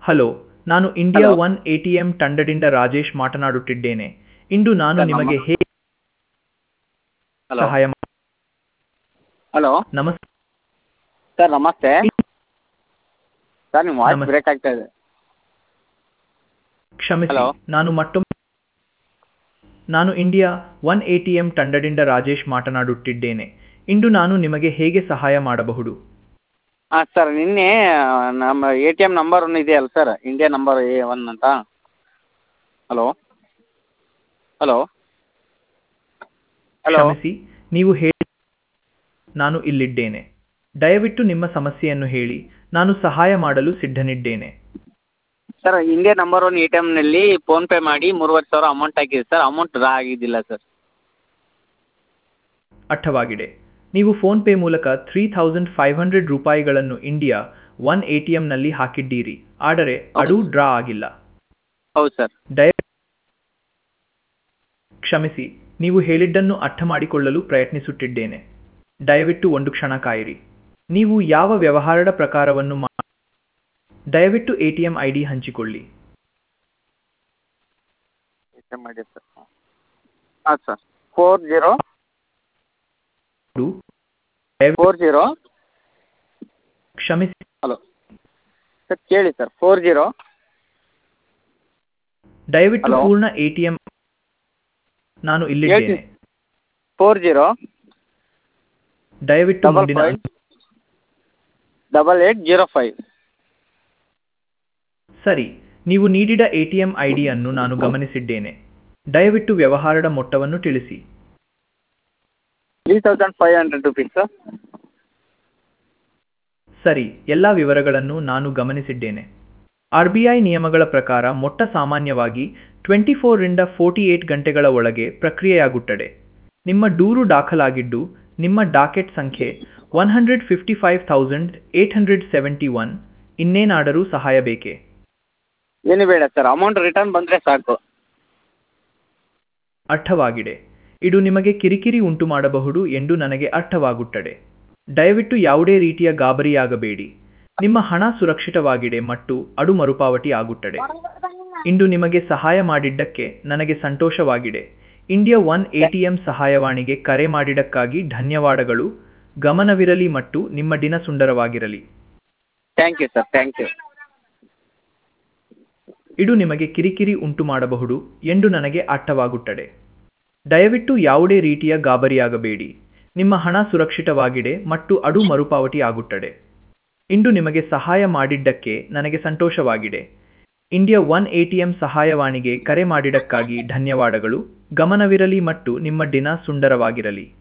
Hello ನಾನು India Hello. One ATM ತಂಡದಿಂದ ರಾಜೇಶ್ ಮಾತನಾಡುತ್ತಿದ್ದೇನೆ ಇಂದು ನಾನು ಸರ್, ನಿಮಗೆ ನಮ್ಮ- ಹೇಗೆ ಹಲೋ ಸಹಾಯ ಮಾ- ಹಲೋ ನಮಸ್ತೆ ಸರ್ ನಮಸ್ತೆ ಸರ್ ನಿಮ್ಮ ವಾಯ್ಸ್ ನಮಸ್ತೆ. ಬ್ರೇಕ್ ಆಗ್ತಾ ಇದೆ ಕ್ಷಮಿಸಿ Hello. ನಾನು ಮತ್ತೊಮ್ಮೆ ನಾನು ಇಂಡಿಯಾ ಒನ್ ಎಟಿಎಂ ತಂಡದಿಂದ ರಾಜೇಶ್ ಮಾತನಾಡುತ್ತಿದ್ದೇನೆ ಇಂದು ನಾನು ನಿಮಗೆ ಹೇಗೆ ಸಹಾಯ ಮಾಡಬಹುದು ಹಾಂ ಸರ್ ನಿನ್ನೆ ನಮ್ಮ A T M number one ಇದೆಯಲ್ಲ sir India number A one ಅಂತ ಹಲೋ ಹಲೋ ಹಲೋ ಕ್ಷಮಿಸಿ ನೀವು ಹೇಳಿ ನಾನು ಇಲ್ಲಿದ್ದೇನೆ ದಯವಿಟ್ಟು ನಿಮ್ಮ ಸಮಸ್ಯೆಯನ್ನು ಹೇಳಿ ನಾನು ಸಹಾಯ ಮಾಡಲು ಸಿದ್ಧನಿದ್ದೇನೆ sir India number one A T ಎಮ್ನಲ್ಲಿ ಫೋನ್ಪೇ ಮಾಡಿ ಮೂರುವರೆ ಸಾವಿರ ಅಮೌಂಟ್ ಹಾಕಿದೆ ಸರ್ ಅಮೌಂಟ್ ಡ್ರಾ ಆಗಿದ್ದಿಲ್ಲ ಸರ್ ಅರ್ಥವಾಗಿದೆ ನೀವು ಫೋನ್ ಪೇ ಮೂಲಕ ತ್ರೀ ಥೌಸಂಡ್ ಫೈವ್ ಹಂಡ್ರೆಡ್ ರೂಪಾಯಿಗಳನ್ನು ಇಂಡಿಯಾ ಒನ್ ಎಟಿಎಂನಲ್ಲಿ ಹಾಕಿದ್ದೀರಿ ಆದರೆ ಅದು ಡ್ರಾ ಆಗಿಲ್ಲ ಹೌದು ಸರ್ ದಯ ಕ್ಷಮಿಸಿ ನೀವು ಹೇಳಿದ್ದನ್ನು ಅರ್ಥ ಮಾಡಿಕೊಳ್ಳಲು ಪ್ರಯತ್ನಿಸುತ್ತಿದ್ದೇನೆ ದಯವಿಟ್ಟು ಒಂದು ಕ್ಷಣ ಕಾಯಿರಿ ನೀವು ಯಾವ ವ್ಯವಹಾರದ ಪ್ರಕಾರವನ್ನು ಮಾ ದಯವಿಟ್ಟು ಎಟಿಎಂ ಐ ಡಿ ಹಂಚಿಕೊಳ್ಳಿ ಮಾಡಿ ಸರ್ ಹಾಂ ಸರ್ ಫೋರ್ ಜೀರೋ ಅದು ಫೋರ್ ಜೀರೋ ಕ್ಷಮಿಸಿ ಹಲೋ ಸರ್ ಕೇಳಿ ಸರ್ ಫೋರ್ ಜೀರೋ ದಯವಿಟ್ಟು Hello? ಪೂರ್ಣ ಎಟಿಎಂ ನಾನು ಇಲ್ಲಿದ್ದೇನೆ ಫೋರ್ ಜೀರೋ ದಯವಿಟ್ಟು ಡಬಲ್ ಮುಂದಿನ five double eight zero five ಸರಿ ನೀವು ನೀಡಿದ ಎಟಿಎಂ ಐ ಡಿಯನ್ನು ನಾನು ಗಮನಿಸಿದ್ದೇನೆ ದಯವಿಟ್ಟು ವ್ಯವಹಾರದ ಮೊತ್ತವನ್ನು ತಿಳಿಸಿ three thousand five hundred rupees sir ಸರಿ ಎಲ್ಲ ವಿವರಗಳನ್ನು ನಾನು ಗಮನಿಸಿದ್ದೇನೆ ಆರ್ ಬಿ ಐ ನಿಯಮಗಳ ಪ್ರಕಾರ ಮೊಟ್ಟ ಸಾಮಾನ್ಯವಾಗಿ ಟ್ವೆಂಟಿ ಫೋರ್ರಿಂದ ಫೋರ್ಟಿ ಏಟ್ ಗಂಟೆಗಳ ಒಳಗೆ ಪ್ರಕ್ರಿಯೆಯಾಗುತ್ತದೆ ನಿಮ್ಮ ದೂರು ದಾಖಲಾಗಿದ್ದು ನಿಮ್ಮ ಡಾಕೆಟ್ ಸಂಖ್ಯೆ one hundred fifty five thousand eight hundred seventy one ಇನ್ನೇನಾದರೂ ಸಹಾಯ ಬೇಕೇ ಏನು ಬೇಡ ಸರ್ ಅಮೌಂಟ್ ರಿಟರ್ನ್ ಬಂದರೆ ಸಾಕು ಅರ್ಥವಾಗಿದೆ ಇದು ನಿಮಗೆ ಕಿರಿಕಿರಿ ಉಂಟು ಮಾಡಬಹುದು ಎಂದು ನನಗೆ ಅರ್ಥವಾಗುತ್ತದೆ ದಯವಿಟ್ಟು ಯಾವುದೇ ರೀತಿಯ ಗಾಬರಿಯಾಗಬೇಡಿ ನಿಮ್ಮ ಹಣ ಸುರಕ್ಷಿತವಾಗಿದೆ ಮತ್ತು ಅದು ಮರುಪಾವತಿ ಆಗುತ್ತದೆ ಇಂದು ನಿಮಗೆ ಸಹಾಯ ಮಾಡಿದ್ದಕ್ಕೆ ನನಗೆ ಸಂತೋಷವಾಗಿದೆ ಇಂಡಿಯಾ ಒನ್ ಎಟಿಎಂ ಸಹಾಯವಾಣಿಗೆ ಕರೆ ಮಾಡಿದ್ದಕ್ಕಾಗಿ ಧನ್ಯವಾದಗಳು ಗಮನವಿರಲಿ ಮತ್ತು ನಿಮ್ಮ ದಿನ ಸುಂದರವಾಗಿರಲಿ thank you sir thank you ಇದು ನಿಮಗೆ ಕಿರಿಕಿರಿ ಉಂಟು ಮಾಡಬಹುದು ಎಂದು ನನಗೆ ಅರ್ಥವಾಗುತ್ತದೆ ದಯವಿಟ್ಟು ಯಾವುದೇ ರೀತಿಯ ಗಾಬರಿಯಾಗಬೇಡಿ ನಿಮ್ಮ ಹಣ ಸುರಕ್ಷಿತವಾಗಿದೆ ಮತ್ತು ಅದು ಮರುಪಾವತಿ ಆಗುತ್ತದೆ ಇಂದು ನಿಮಗೆ ಸಹಾಯ ಮಾಡಿದ್ದಕ್ಕೆ ನನಗೆ ಸಂತೋಷವಾಗಿದೆ ಇಂಡಿಯಾ ಒನ್ ಎಟಿಎಂ ಸಹಾಯವಾಣಿಗೆ ಕರೆ ಮಾಡಿದ್ದಕ್ಕಾಗಿ ಧನ್ಯವಾದಗಳು ಗಮನವಿರಲಿ ಮತ್ತು ನಿಮ್ಮ ದಿನ ಸುಂದರವಾಗಿರಲಿ